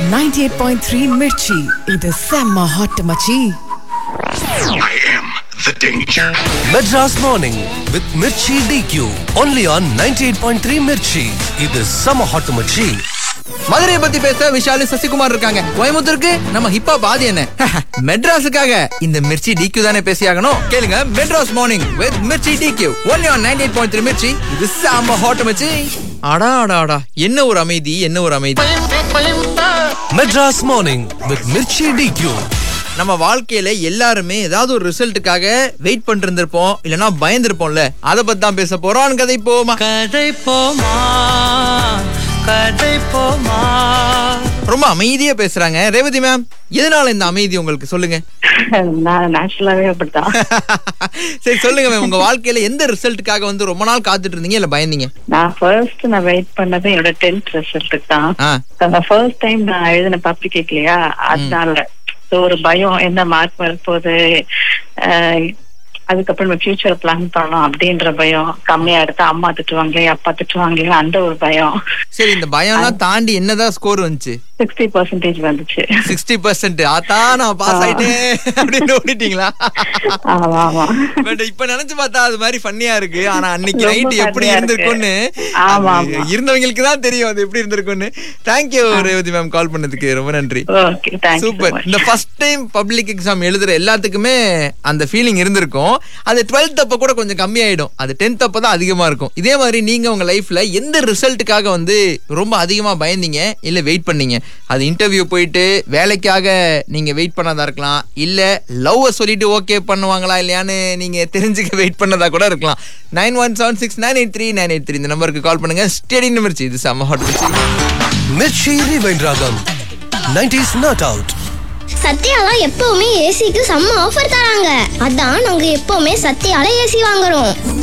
98.3 மிர்ச்சி இது செம்ம ஹாட் மச்சி I am the danger. Madras Morning with Mirchi DQ. Only on 98.3 Mirchi. இது சம ஹாட் மச்சி மதுரையை பத்தி பேச விஷாலு சசிகுமார் இருக்காங்க கோயம்புத்தூருக்கு நம்ம ஹிப்பா பாதி என்ன மெட்ராஸுக்காக இந்த மிர்ச்சி டிக்யூ தானே பேசியாகணும் கேளுங்க Madras morning with Mirchi DQ only on ninety eight point three Mirchi இது சாம ஹாட் மச்சி அடா அடா அடா என்ன ஒரு அமைதி என்ன ஒரு அமைதி Madras Morning with Mirchi DQ. நம்ம வாழ்க்கையில எல்லாருமே ஏதாவது ஒரு ரிசல்ட்டுக்காக வெயிட் பண்ணிட்டு இருந்திருப்போம் இல்லனா பயந்திருப்போம்ல அதை பத்தி தான் பேச போறோம் கதை போமா கதை போமா கதை போமா ரொம்ப அமைதியா பேசுறாங்க ரேவதி மேம் எதனால இந்த அமைதி உங்களுக்கு சொல்லுங்க நான் நேச்சுரலாவே அப்படித்தான் சரி சொல்லுங்க மேம் உங்க வாழ்க்கையில எந்த ரிசல்ட்டுக்காக வந்து ரொம்ப நாள் காத்துட்டு இருந்தீங்க இல்ல பயந்தீங்க நான் ஃபர்ஸ்ட் நான் வெயிட் பண்ணது என்னோட டென்த் ரிசல்ட்டுக்கு தான் ஆ ஃபர்ஸ்ட் டைம் நான் எழுதின பப்ளிக் இல்லையா அதனால So, ஒரு பயம் என்ன மார்க் வரப்போகுது அஹ், அதுக்கப்புறம் நம்ம ஃபியூச்சர் பிளான் பண்ணோம் அப்படின்ற பயம் கம்மியா எடுத்தா அம்மா திட்டுவாங்களே அப்பா திட்டுவாங்களே அந்த ஒரு பயம் சரி இந்த பயம்லாம் தாண்டி என்னதான் ஸ்கோர் வந்துச்சு சிக்ஸ்டி பர்சன்டேஜ் வந்துச்சு சிக்ஸ்டி பர்சன்ட் ஆத்தா நான் பாஸ் ஆயிட்டேன் அப்படின்னு ஓடிட்டீங்களா ஆமா ஆமா பட் இப்ப நினைச்சு பார்த்தா அது மாதிரி ஃபன்னியா இருக்கு ஆனா அன்னைக்கு ரொம்ப நைட் எப்படி funny-ஆ இருக்கு. இருந்திருக்கும்னு ஆமா, அது ஆமா. இருந்தவங்களுக்கு தான் தெரியும் அது எப்படி இருந்திருக்கும்னு தேங்க்யூ ரேவதி மேம் கால் பண்ணதுக்கு ரொம்ப நன்றி ஓகே தேங்க்யூ சூப்பர் இந்த ஃபர்ஸ்ட் டைம் பப்ளிக் எக்ஸாம் எழுதுற எல்லாத்துக்குமே அந்த ஃபீலிங் இருந்திருக்கும் அது டுவெல்த் அப்ப கூட கொஞ்சம் கம்மியாயிடும் அது டென்த் அப்ப தான் அதிகமா இருக்கும் இதே மாதிரி நீங்க உங்க லைஃப்ல எந்த ரிசல்ட்டுக்காக வந்து ரொம்ப அதிகமா பயந்தீங்க இல்ல வெயிட் பண்ணீங்க அது இன்டர்வியூ போயிட்டு வேலைக்காக நீங்க வெயிட் பண்ணதா இருக்கலாம் இல்ல லவ் சொல்லிட்டு ஓகே பண்ணுவாங்களா இல்லையான்னு நீங்க தெரிஞ்சுக்க வெயிட் பண்ணதா கூட இருக்கலாம் nine one seven six nine eight three nine eight three இந்த நம்பருக்கு கால் பண்ணுங்க ஸ்டேடி நம்பர் இது செம்ம hot Mirchi Rewind Ragam. 90s Not Out. சத்யாலாம் எப்பவுமே ஏசிக்கு செம்ம ஆஃபர் தராங்க அதான் நாங்க எப்பவுமே சத்யால ஏசி வாங்குறோம்